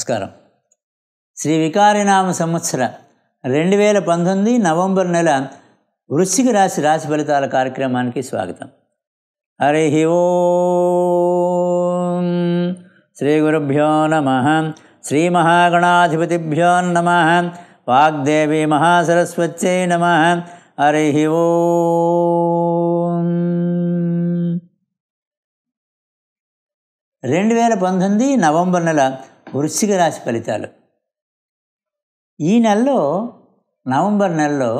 నమస్కారం శ్రీ వికారినామ సంవత్సర రెండు వేల పంతొమ్మిది నవంబర్ నెల వృశ్చిక రాశి రాశి ఫలితాల కార్యక్రమానికి స్వాగతం హరి ఓం శ్రీ గురుభ్యో నమ శ్రీ మహాగణాధిపతిభ్యో నమ వాగ్దేవి మహాసరస్వత్యై నమ హరి ఓం రెండు వేల పంతొమ్మిది నవంబర్ నెల వృశ్చిక రాశి ఫలితాలు ఈ నెలలో నవంబర్ నెలలో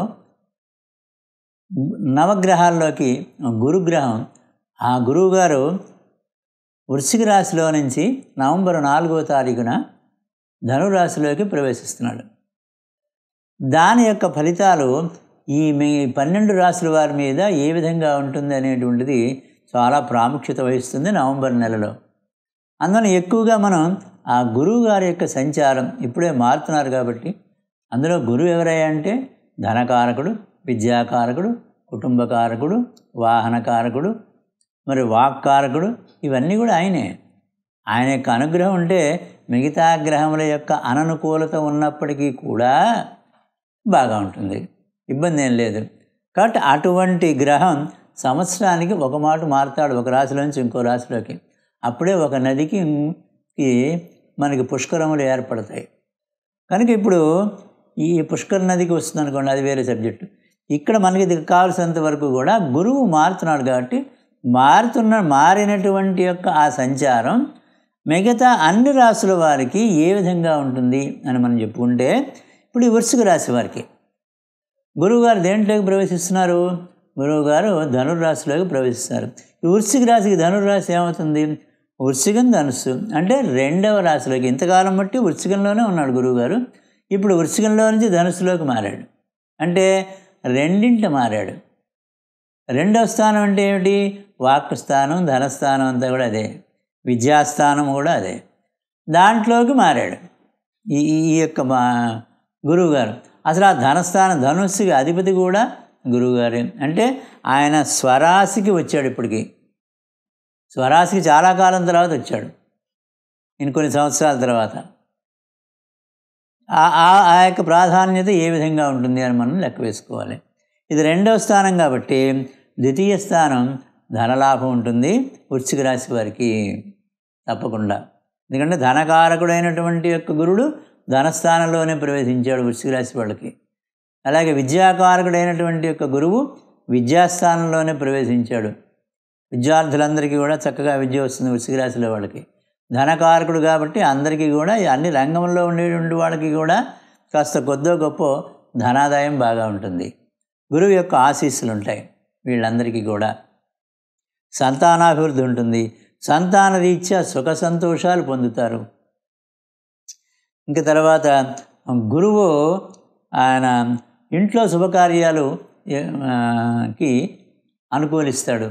నవగ్రహాల్లోకి గురుగ్రహం ఆ గురువుగారు వృశ్చిక రాశిలో నుంచి నవంబర్ నాలుగో తారీఖున ధనురాశిలోకి ప్రవేశిస్తున్నాడు దాని యొక్క ఫలితాలు ఈ మీ పన్నెండు రాశుల వారి మీద ఏ విధంగా ఉంటుంది అనేటువంటిది చాలా ప్రాముఖ్యత వహిస్తుంది నవంబర్ నెలలో అందులో ఎక్కువగా మనం ఆ గురువు గారి యొక్క సంచారం ఇప్పుడే మారుతున్నారు కాబట్టి అందులో గురువు ఎవరయ్యా అంటే ధనకారకుడు విద్యాకారకుడు కుటుంబకారకుడు వాహనకారకుడు మరి వాక్కారకుడు ఇవన్నీ కూడా ఆయనే ఆయన యొక్క అనుగ్రహం ఉంటే మిగతా గ్రహముల యొక్క అననుకూలత ఉన్నప్పటికీ కూడా బాగా ఉంటుంది ఇబ్బంది ఏం లేదు కాబట్టి అటువంటి గ్రహం సంవత్సరానికి ఒక మాట మారుతాడు ఒక రాశిలోంచి ఇంకో రాశిలోకి అప్పుడే ఒక నదికి మనకి పుష్కరములు ఏర్పడతాయి కనుక ఇప్పుడు ఈ పుష్కర నదికి వస్తుంది అనుకోండి అది వేరే సబ్జెక్టు ఇక్కడ మనకి ఇది కావాల్సినంత వరకు కూడా గురువు మారుతున్నాడు కాబట్టి మారుతున్న మారినటువంటి యొక్క ఆ సంచారం మిగతా అన్ని రాసుల వారికి ఏ విధంగా ఉంటుంది అని మనం చెప్పుకుంటే ఇప్పుడు ఈ వృశ్చిక రాశి వారికి గురువుగారు దేంట్లోకి ప్రవేశిస్తున్నారు గురువుగారు ధనుర్రాశిలోకి ప్రవేశిస్తారు ఈ వృశ్చిక రాశికి ధనుర్రాశి ఏమవుతుంది వృశ్చికం ధనుస్సు అంటే రెండవ రాశిలోకి ఇంతకాలం బట్టి వృశ్చికంలోనే ఉన్నాడు గురువుగారు ఇప్పుడు వృశ్చికంలో నుంచి ధనుస్సులోకి మారాడు అంటే రెండింట మారాడు రెండవ స్థానం అంటే ఏమిటి వాక్ స్థానం ధనస్థానం అంతా కూడా అదే విద్యాస్థానం కూడా అదే దాంట్లోకి మారాడు ఈ ఈ యొక్క మా గురువుగారు అసలు ఆ ధనస్థానం ధనుస్సుకి అధిపతి కూడా గురువుగారే అంటే ఆయన స్వరాశికి వచ్చాడు ఇప్పటికి స్వరాశికి చాలా కాలం తర్వాత వచ్చాడు నేను కొన్ని సంవత్సరాల తర్వాత ఆ యొక్క ప్రాధాన్యత ఏ విధంగా ఉంటుంది అని మనం లెక్క వేసుకోవాలి ఇది రెండవ స్థానం కాబట్టి ద్వితీయ స్థానం ధనలాభం ఉంటుంది వృశ్చిక రాశి వారికి తప్పకుండా ఎందుకంటే ధనకారకుడైనటువంటి యొక్క గురుడు ధనస్థానంలోనే ప్రవేశించాడు వృశ్చిక రాశి వాళ్ళకి అలాగే విద్యాకారకుడైనటువంటి యొక్క గురువు విద్యాస్థానంలోనే ప్రవేశించాడు విద్యార్థులందరికీ కూడా చక్కగా విద్య వస్తుంది వృశ్చిక రాశిలో వాళ్ళకి ధనకారకుడు కాబట్టి అందరికీ కూడా అన్ని రంగంలో ఉండేటువంటి వాళ్ళకి కూడా కాస్త కొద్దో గొప్ప ధనాదాయం బాగా ఉంటుంది గురువు యొక్క ఆశీస్సులు ఉంటాయి వీళ్ళందరికీ కూడా సంతానాభివృద్ధి ఉంటుంది సంతాన రీత్యా సుఖ సంతోషాలు పొందుతారు ఇంకా తర్వాత గురువు ఆయన ఇంట్లో శుభకార్యాలు కి అనుకూలిస్తాడు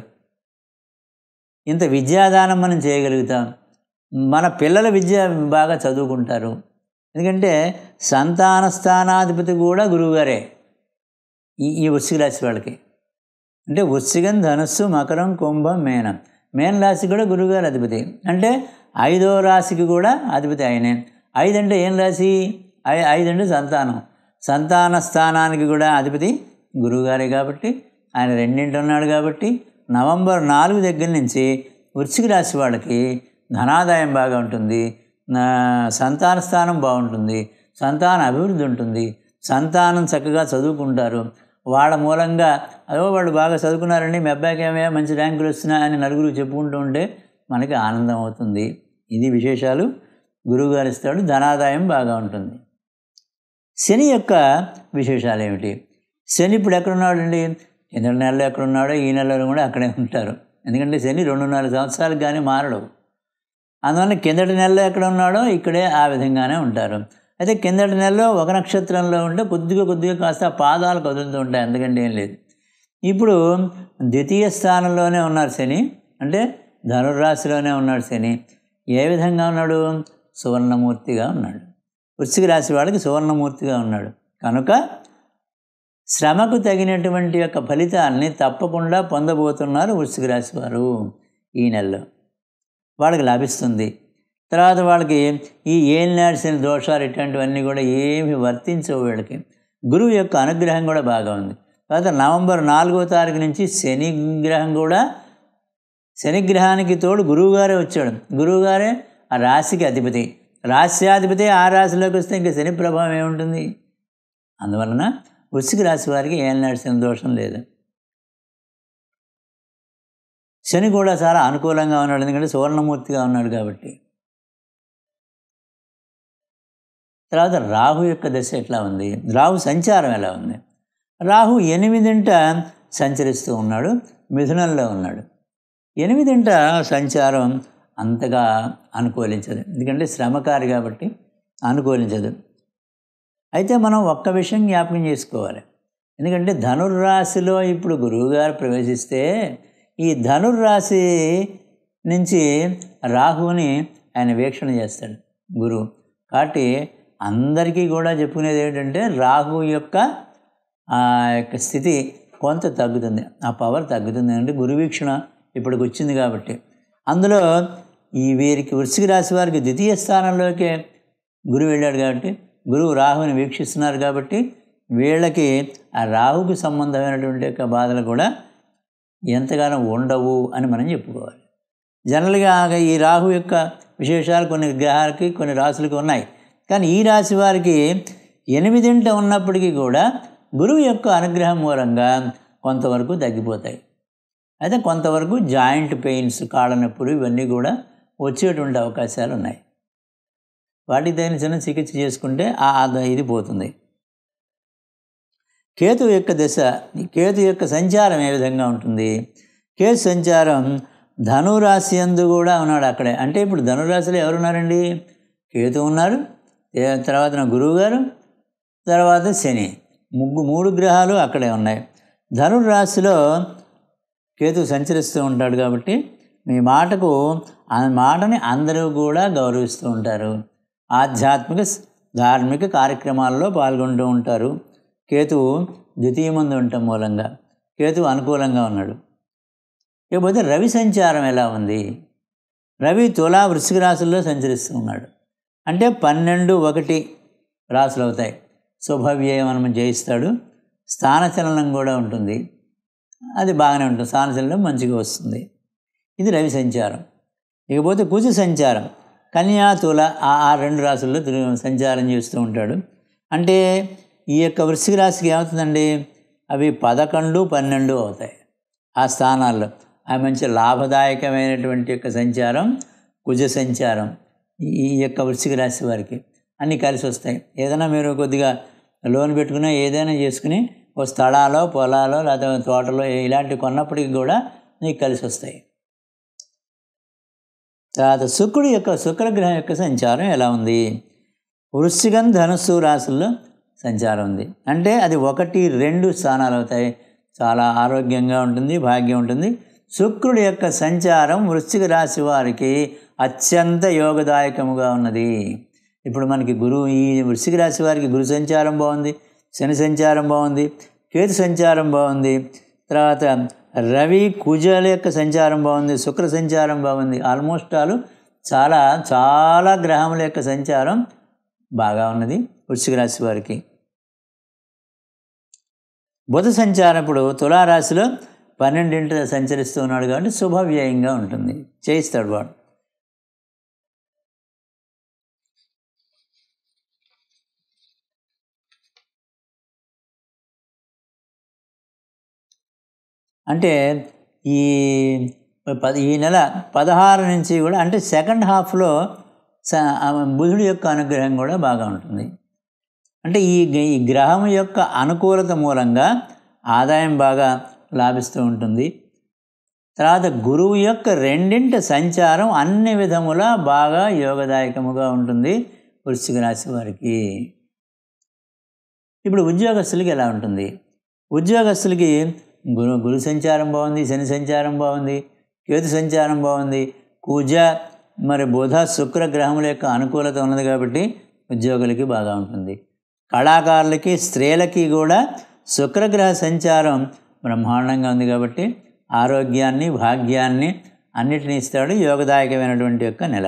ఇంత విద్యాదానం మనం చేయగలుగుతాం మన పిల్లల విద్య బాగా చదువుకుంటారు ఎందుకంటే సంతాన స్థానాధిపతి కూడా గురువుగారే ఈ ఈ వృశ్చిక రాశి వాళ్ళకి అంటే వృశ్చికం ధనుస్సు మకరం కుంభం మేనం మేన రాశి కూడా గురువుగారు అధిపతి అంటే ఐదో రాశికి కూడా అధిపతి ఆయనే ఐదు అంటే ఏం రాశి ఐ ఐదు అంటే సంతానం సంతాన స్థానానికి కూడా అధిపతి గురువుగారే కాబట్టి ఆయన రెండింటి ఉన్నాడు కాబట్టి నవంబర్ నాలుగు దగ్గర నుంచి వృశ్చిక రాశి వాళ్ళకి ధనాదాయం బాగా ఉంటుంది సంతాన స్థానం బాగుంటుంది సంతాన అభివృద్ధి ఉంటుంది సంతానం చక్కగా చదువుకుంటారు వాళ్ళ మూలంగా అదో వాళ్ళు బాగా చదువుకున్నారండి మీ అబ్బాయికి ఏమయ్యా మంచి ర్యాంకులు వస్తున్నాయని నలుగురు చెప్పుకుంటూ ఉంటే మనకి ఆనందం అవుతుంది ఇది విశేషాలు గురువుగారు ఇస్తాడు ధనాదాయం బాగా ఉంటుంది శని యొక్క విశేషాలు ఏమిటి శని ఇప్పుడు ఎక్కడున్నాడు అండి కింద నెలలో ఎక్కడున్నాడో ఈ నెలలో కూడా అక్కడే ఉంటారు ఎందుకంటే శని రెండున్నర సంవత్సరాలకు కానీ మారడు అందువల్ల కిందటి నెలలో ఎక్కడ ఉన్నాడో ఇక్కడే ఆ విధంగానే ఉంటారు అయితే కిందటి నెలలో ఒక నక్షత్రంలో ఉంటే కొద్దిగా కొద్దిగా కాస్త పాదాలు కదులుతూ ఉంటాయి ఎందుకంటే ఏం లేదు ఇప్పుడు ద్వితీయ స్థానంలోనే ఉన్నారు శని అంటే ధనుర్రాశిలోనే ఉన్నాడు శని ఏ విధంగా ఉన్నాడు సువర్ణమూర్తిగా ఉన్నాడు వృశ్చిక రాశి వాళ్ళకి సువర్ణమూర్తిగా ఉన్నాడు కనుక శ్రమకు తగినటువంటి యొక్క ఫలితాన్ని తప్పకుండా పొందబోతున్నారు వృశ్చిక రాశి వారు ఈ నెలలో వాళ్ళకి లభిస్తుంది తర్వాత వాళ్ళకి ఈ ఏలినాడ్సిన దోషాలు ఇట్లాంటివన్నీ కూడా ఏమి వర్తించవు వీళ్ళకి గురువు యొక్క అనుగ్రహం కూడా బాగా ఉంది తర్వాత నవంబర్ నాలుగో తారీఖు నుంచి శని గ్రహం కూడా శనిగ్రహానికి తోడు గురువుగారే వచ్చాడు గురువుగారే ఆ రాశికి అధిపతి రాశ్యాధిపతి ఆ రాశిలోకి వస్తే ఇంకా శని ప్రభావం ఏముంటుంది అందువలన వృశ్చిక రాశి వారికి ఏనాడు శని దోషం లేదు శని కూడా చాలా అనుకూలంగా ఉన్నాడు ఎందుకంటే సువర్ణమూర్తిగా ఉన్నాడు కాబట్టి తర్వాత రాహు యొక్క దశ ఎట్లా ఉంది రాహు సంచారం ఎలా ఉంది రాహు ఎనిమిదింట సంచరిస్తూ ఉన్నాడు మిథునంలో ఉన్నాడు ఎనిమిదింట సంచారం అంతగా అనుకూలించదు ఎందుకంటే శ్రమకారి కాబట్టి అనుకూలించదు అయితే మనం ఒక్క విషయం జ్ఞాపకం చేసుకోవాలి ఎందుకంటే ధనుర్రాశిలో ఇప్పుడు గురువుగారు ప్రవేశిస్తే ఈ ధనుర్రాశి నుంచి రాహువుని ఆయన వీక్షణ చేస్తాడు గురువు కాబట్టి అందరికీ కూడా చెప్పుకునేది ఏంటంటే రాహు యొక్క ఆ యొక్క స్థితి కొంత తగ్గుతుంది ఆ పవర్ తగ్గుతుంది అంటే గురువీక్షణ ఇప్పటికి వచ్చింది కాబట్టి అందులో ఈ వీరికి వృశ్చిక రాశి వారికి ద్వితీయ స్థానంలోకే గురువు వెళ్ళాడు కాబట్టి గురువు రాహుని వీక్షిస్తున్నారు కాబట్టి వీళ్ళకి ఆ రాహుకు సంబంధమైనటువంటి యొక్క బాధలు కూడా ఎంతగానో ఉండవు అని మనం చెప్పుకోవాలి జనరల్గా ఈ రాహు యొక్క విశేషాలు కొన్ని గ్రహాలకి కొన్ని రాశులకి ఉన్నాయి కానీ ఈ రాశి వారికి ఎనిమిదింట ఉన్నప్పటికీ కూడా గురువు యొక్క అనుగ్రహం మూలంగా కొంతవరకు తగ్గిపోతాయి అయితే కొంతవరకు జాయింట్ పెయిన్స్ కాళ్ళ నొప్పులు ఇవన్నీ కూడా వచ్చేటువంటి అవకాశాలు ఉన్నాయి వాటికి తగిన చిన్న చికిత్స చేసుకుంటే ఆ ఇది పోతుంది కేతు యొక్క దశ కేతు యొక్క సంచారం ఏ విధంగా ఉంటుంది కేతు సంచారం ధనురాశి అందు కూడా ఉన్నాడు అక్కడే అంటే ఇప్పుడు ధనురాశిలో ఎవరున్నారండి కేతు ఉన్నారు తర్వాత నా గురువు గారు తర్వాత శని ముగ్గు మూడు గ్రహాలు అక్కడే ఉన్నాయి ధనుర్రాశిలో కేతు సంచరిస్తూ ఉంటాడు కాబట్టి మీ మాటకు ఆ మాటని అందరూ కూడా గౌరవిస్తూ ఉంటారు ఆధ్యాత్మిక ధార్మిక కార్యక్రమాల్లో పాల్గొంటూ ఉంటారు కేతువు ద్వితీయమందు ఉండటం మూలంగా కేతువు అనుకూలంగా ఉన్నాడు ఇకపోతే రవి సంచారం ఎలా ఉంది రవి తులా వృశ్చిక రాశుల్లో సంచరిస్తూ ఉన్నాడు అంటే పన్నెండు ఒకటి రాసులు అవుతాయి శుభవ్యయం మనం జయిస్తాడు స్థానచలనం కూడా ఉంటుంది అది బాగానే ఉంటుంది స్థానచలనం మంచిగా వస్తుంది ఇది రవి సంచారం ఇకపోతే కుజ సంచారం కన్యా తుల ఆ ఆ రెండు రాసుల్లో సంచారం చేస్తూ ఉంటాడు అంటే ఈ యొక్క వృశ్చిక రాశికి ఏమవుతుందండి అవి పదకొండు పన్నెండు అవుతాయి ఆ స్థానాల్లో ఆ మంచి లాభదాయకమైనటువంటి యొక్క సంచారం కుజ సంచారం ఈ యొక్క వృశ్చిక రాశి వారికి అన్నీ కలిసి వస్తాయి ఏదైనా మీరు కొద్దిగా లోన్ పెట్టుకున్నా ఏదైనా చేసుకుని ఓ స్థలాలో పొలాలో లేకపోతే తోటలో ఇలాంటివి కొన్నప్పటికీ కూడా నీకు కలిసి వస్తాయి తర్వాత శుక్రుడు యొక్క శుక్రగ్రహం యొక్క సంచారం ఎలా ఉంది వృశ్చికం ధనుస్సు రాశుల్లో సంచారం ఉంది అంటే అది ఒకటి రెండు స్థానాలు అవుతాయి చాలా ఆరోగ్యంగా ఉంటుంది భాగ్యం ఉంటుంది శుక్రుడి యొక్క సంచారం వృశ్చిక రాశి వారికి అత్యంత యోగదాయకముగా ఉన్నది ఇప్పుడు మనకి గురువు ఈ వృశ్చిక రాశి వారికి గురు సంచారం బాగుంది శని సంచారం బాగుంది కేతు సంచారం బాగుంది తర్వాత రవి కుజల యొక్క సంచారం బాగుంది శుక్ర సంచారం బాగుంది ఆల్మోస్ట్ ఆల్ చాలా చాలా గ్రహముల యొక్క సంచారం బాగా ఉన్నది వృశ్చిక రాశి వారికి బుధ సంచారం ఇప్పుడు తులారాశిలో పన్నెండింట సంచరిస్తూ ఉన్నాడు కాబట్టి శుభవ్యయంగా ఉంటుంది చేయిస్తాడు వాడు అంటే ఈ పది ఈ నెల పదహారు నుంచి కూడా అంటే సెకండ్ హాఫ్లో స బుధుడి యొక్క అనుగ్రహం కూడా బాగా ఉంటుంది అంటే ఈ ఈ గ్రహం యొక్క అనుకూలత మూలంగా ఆదాయం బాగా లాభిస్తూ ఉంటుంది తర్వాత గురువు యొక్క రెండింట సంచారం అన్ని విధముల బాగా యోగదాయకముగా ఉంటుంది వృశ్చిక రాశి వారికి ఇప్పుడు ఉద్యోగస్తులకి ఎలా ఉంటుంది ఉద్యోగస్తులకి గురు గురు సంచారం బాగుంది శని సంచారం బాగుంది కేతు సంచారం బాగుంది కుజ మరి బుధ శుక్ర గ్రహముల యొక్క అనుకూలత ఉన్నది కాబట్టి ఉద్యోగులకి బాగా ఉంటుంది కళాకారులకి స్త్రీలకి కూడా శుక్రగ్రహ సంచారం బ్రహ్మాండంగా ఉంది కాబట్టి ఆరోగ్యాన్ని భాగ్యాన్ని అన్నిటినీ ఇస్తాడు యోగదాయకమైనటువంటి యొక్క నెల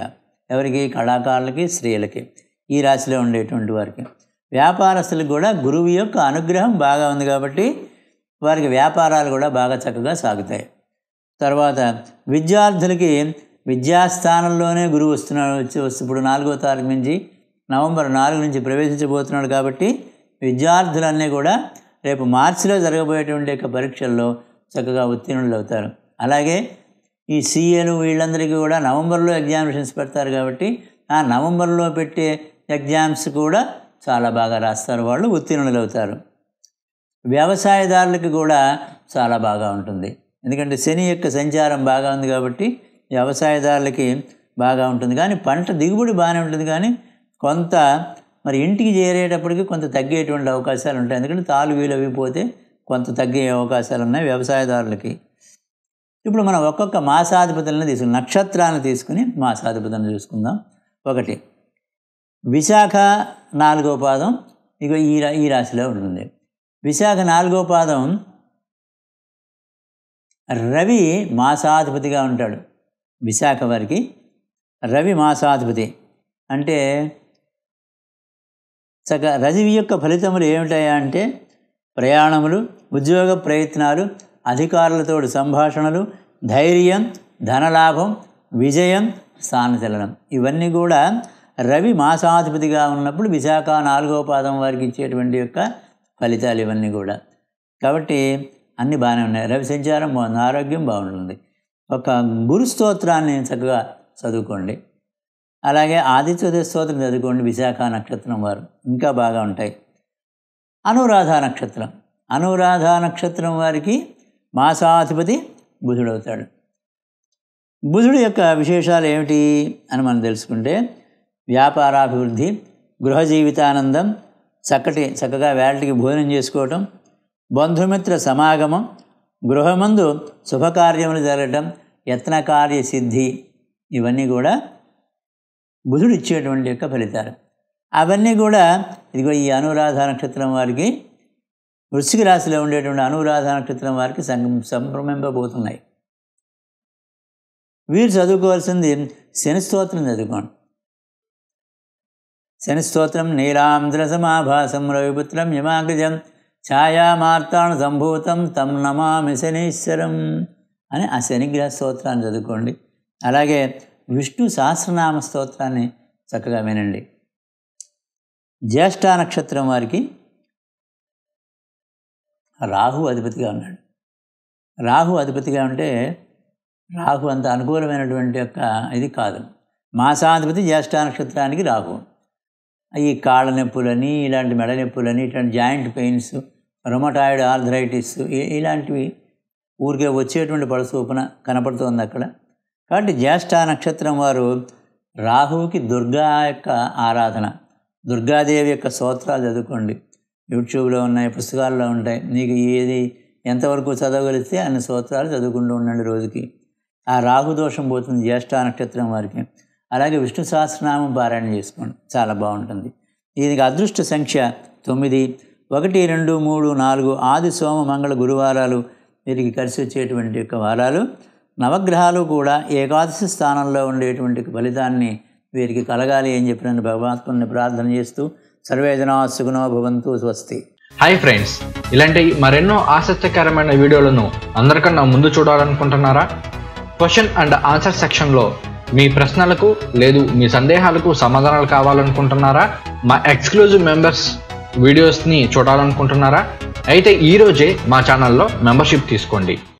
ఎవరికి కళాకారులకి స్త్రీలకి ఈ రాశిలో ఉండేటువంటి వారికి వ్యాపారస్తులకు కూడా గురువు యొక్క అనుగ్రహం బాగా ఉంది కాబట్టి వారికి వ్యాపారాలు కూడా బాగా చక్కగా సాగుతాయి తర్వాత విద్యార్థులకి విద్యాస్థానంలోనే గురువు వస్తున్నాడు వచ్చి వస్తు ఇప్పుడు నాలుగో తారీఖు నుంచి నవంబర్ నాలుగు నుంచి ప్రవేశించబోతున్నాడు కాబట్టి విద్యార్థులన్నీ కూడా రేపు మార్చిలో జరగబోయేటువంటి యొక్క పరీక్షల్లో చక్కగా ఉత్తీర్ణులు అవుతారు అలాగే ఈ సీఏలు వీళ్ళందరికీ కూడా నవంబర్లో ఎగ్జామినేషన్స్ పెడతారు కాబట్టి ఆ నవంబర్లో పెట్టే ఎగ్జామ్స్ కూడా చాలా బాగా రాస్తారు వాళ్ళు ఉత్తీర్ణులు అవుతారు వ్యవసాయదారులకు కూడా చాలా బాగా ఉంటుంది ఎందుకంటే శని యొక్క సంచారం బాగా ఉంది కాబట్టి వ్యవసాయదారులకి బాగా ఉంటుంది కానీ పంట దిగుబడి బాగానే ఉంటుంది కానీ కొంత మరి ఇంటికి చేరేటప్పటికి కొంత తగ్గేటువంటి అవకాశాలు ఉంటాయి ఎందుకంటే తాలు వీలు అవి పోతే కొంత తగ్గే అవకాశాలు ఉన్నాయి వ్యవసాయదారులకి ఇప్పుడు మనం ఒక్కొక్క మాసాధిపతులను తీసుకుని నక్షత్రాలను తీసుకుని మాసాధిపతులను చూసుకుందాం ఒకటి విశాఖ నాలుగో పాదం ఇక ఈ రా ఈ రాశిలో ఉంటుంది విశాఖ నాలుగో పాదం రవి మాసాధిపతిగా ఉంటాడు విశాఖ వారికి రవి మాసాధిపతి అంటే చక్క రవి యొక్క ఫలితములు ఏమిటాయా అంటే ప్రయాణములు ఉద్యోగ ప్రయత్నాలు అధికారులతో సంభాషణలు ధైర్యం ధనలాభం విజయం స్థానచలనం ఇవన్నీ కూడా రవి మాసాధిపతిగా ఉన్నప్పుడు విశాఖ నాలుగో పాదం వారికి ఇచ్చేటువంటి యొక్క ఫలితాలు ఇవన్నీ కూడా కాబట్టి అన్నీ బాగానే ఉన్నాయి రవి సంచారం బాగుంది ఆరోగ్యం బాగుంటుంది ఒక గురు స్తోత్రాన్ని చక్కగా చదువుకోండి అలాగే ఆదిత్యోదయ స్తోత్రం చదువుకోండి విశాఖ నక్షత్రం వారు ఇంకా బాగా ఉంటాయి అనురాధ నక్షత్రం అనురాధ నక్షత్రం వారికి మాసాధిపతి బుధుడవుతాడు బుధుడు యొక్క విశేషాలు ఏమిటి అని మనం తెలుసుకుంటే వ్యాపారాభివృద్ధి గృహ జీవితానందం చక్కటి చక్కగా వేళటికి భోజనం చేసుకోవటం బంధుమిత్ర సమాగమం గృహమందు శుభకార్యములు జరగటం యత్నకార్య సిద్ధి ఇవన్నీ కూడా బుధుడు ఇచ్చేటువంటి యొక్క ఫలితాలు అవన్నీ కూడా ఇదిగో ఈ అనురాధ నక్షత్రం వారికి వృశ్చిక రాశిలో ఉండేటువంటి అనురాధ నక్షత్రం వారికి సంగం సంభ్రమింపబోతున్నాయి వీరు చదువుకోవాల్సింది శని స్తోత్రం చదువుకోండి శని స్తోత్రం నీలాంధ్ర సమాభాసం రవిపుత్రం యమాగ్రజం ఛాయామార్తాణ సంభూతం తం నమామి శనీశ్వరం అని ఆ శనిగ్రహ స్తోత్రాన్ని చదువుకోండి అలాగే విష్ణు సహస్రనామ స్తోత్రాన్ని చక్కగా వినండి జ్యేష్ఠ నక్షత్రం వారికి రాహు అధిపతిగా ఉన్నాడు రాహు అధిపతిగా ఉంటే రాహు అంత అనుకూలమైనటువంటి యొక్క ఇది కాదు మాసాధిపతి జ్యేష్ఠ నక్షత్రానికి రాహు ఈ కాళ్ళ నొప్పులని ఇలాంటి మెడ నొప్పులని ఇట్లాంటి జాయింట్ పెయిన్స్ రొమటాయిడ్ ఆర్థరైటిస్ ఇలాంటివి ఊరికే వచ్చేటువంటి పడసూపున కనపడుతోంది అక్కడ కాబట్టి జ్యేష్ఠ నక్షత్రం వారు రాహువుకి దుర్గా యొక్క ఆరాధన దుర్గాదేవి యొక్క స్తోత్రాలు చదువుకోండి యూట్యూబ్లో ఉన్నాయి పుస్తకాల్లో ఉంటాయి నీకు ఏది ఎంతవరకు చదవగలిస్తే అన్ని స్తోత్రాలు చదువుకుంటూ ఉండండి రోజుకి ఆ రాహు దోషం పోతుంది జ్యేష్ఠ నక్షత్రం వారికి అలాగే విష్ణు సహస్రనామం పారాయణ చేసుకోండి చాలా బాగుంటుంది దీనికి అదృష్ట సంఖ్య తొమ్మిది ఒకటి రెండు మూడు నాలుగు ఆది సోమ మంగళ గురువారాలు వీరికి కలిసి వచ్చేటువంటి యొక్క వారాలు నవగ్రహాలు కూడా ఏకాదశి స్థానంలో ఉండేటువంటి ఫలితాన్ని వీరికి కలగాలి అని చెప్పిన భగవంతుని ప్రార్థన చేస్తూ సర్వేజనా సుగుణో భవంతు స్వస్తి హాయ్ ఫ్రెండ్స్ ఇలాంటి మరెన్నో ఆసక్తికరమైన వీడియోలను అందరికన్నా ముందు చూడాలనుకుంటున్నారా క్వశ్చన్ అండ్ ఆన్సర్ సెక్షన్లో మీ ప్రశ్నలకు లేదు మీ సందేహాలకు సమాధానాలు కావాలనుకుంటున్నారా మా ఎక్స్క్లూజివ్ మెంబర్స్ వీడియోస్ని చూడాలనుకుంటున్నారా అయితే ఈరోజే మా ఛానల్లో మెంబర్షిప్ తీసుకోండి